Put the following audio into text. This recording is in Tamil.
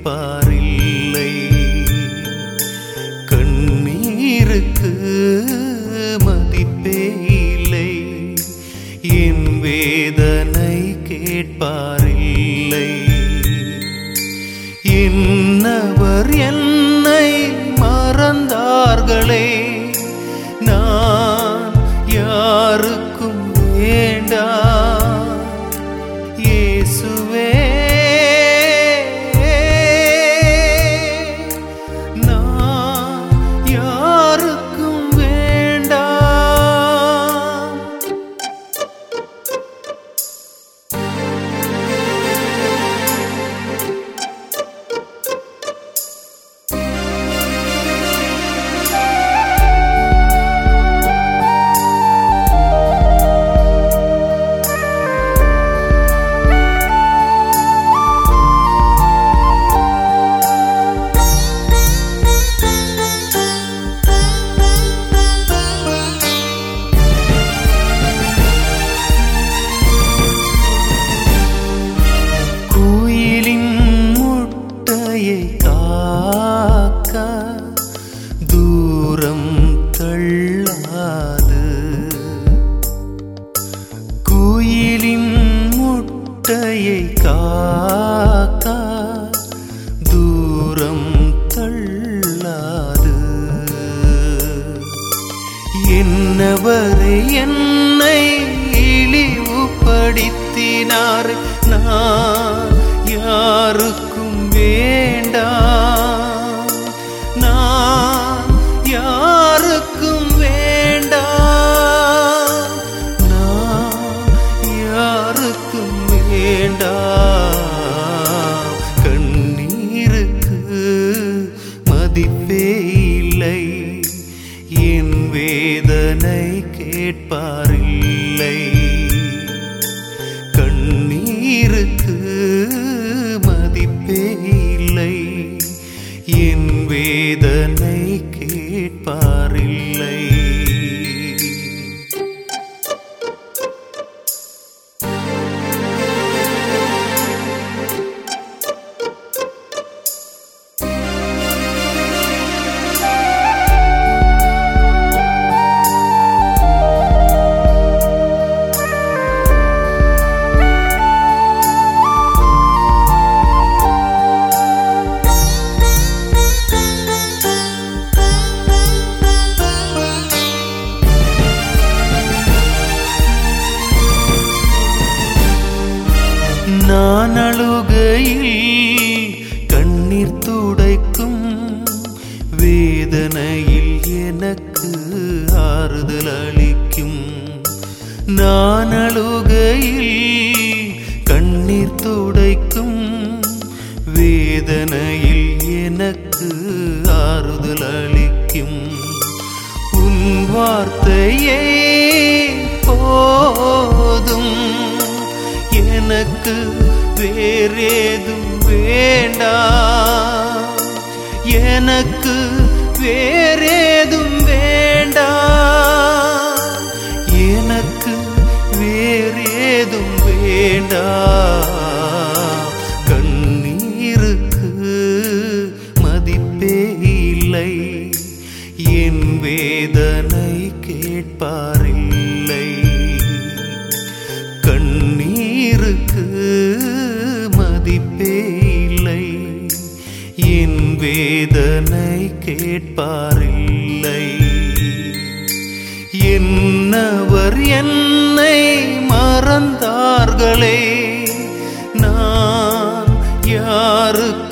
கேட்பாரில்லை கண்ணீருக்கு மதிப்பே இல்லை என் வேதனை கேட்பாரில்லை என்னவர் என்னை மறந்தார்களே நான் யாருக்கும் வேண்டாம் இயேசுவே நான் யாருக்கும் வேண்டாம் குயிலின் முட்டையை காக்க தூரம் தள்ளாது குயிலின் முட்டையை காக்க தூரம் தள்ளாது என்னவரை என்னை இழிவுபடுத்தினார் நான் யாருக்கும் வேண்டாம் நான் யாருக்கும் வேண்டாம் நான் யாருக்கும் வேண்டாம் கண்ணீருக்கு மதிப்பே இல்லை என் வேதனை கேட்பாரில்லை கண்ணீருக்கு மதிப்பே இல்லை என் வேதனை கேட்பாரில்லை நான் அழுகையில் கண்ணீர் துடைக்கும் வேதனையில் எனக்கு ஆறுதல் அளிக்கும் நான் அழுகையில் கண்ணீர் துடைக்கும் வேதனையில் எனக்கு ஆறுதல் அளிக்கும் உன் வார்த்தையே போதும் எனக்கு வேறேதும் வேண்டாம் எனக்கு வேறேதும் வேண்டாம் எனக்கு வேறேதும் வேண்டாம் கண்ணீருக்கு மதிப்பே இல்லை என் வேதனை கேட்பாரில்லை கண்ணீருக்கு மதிப்பே இல்லை என் வேதனை கேட்பாரில்லை என்னவர் என்னை மறந்தார்களே நான் யாருக்கு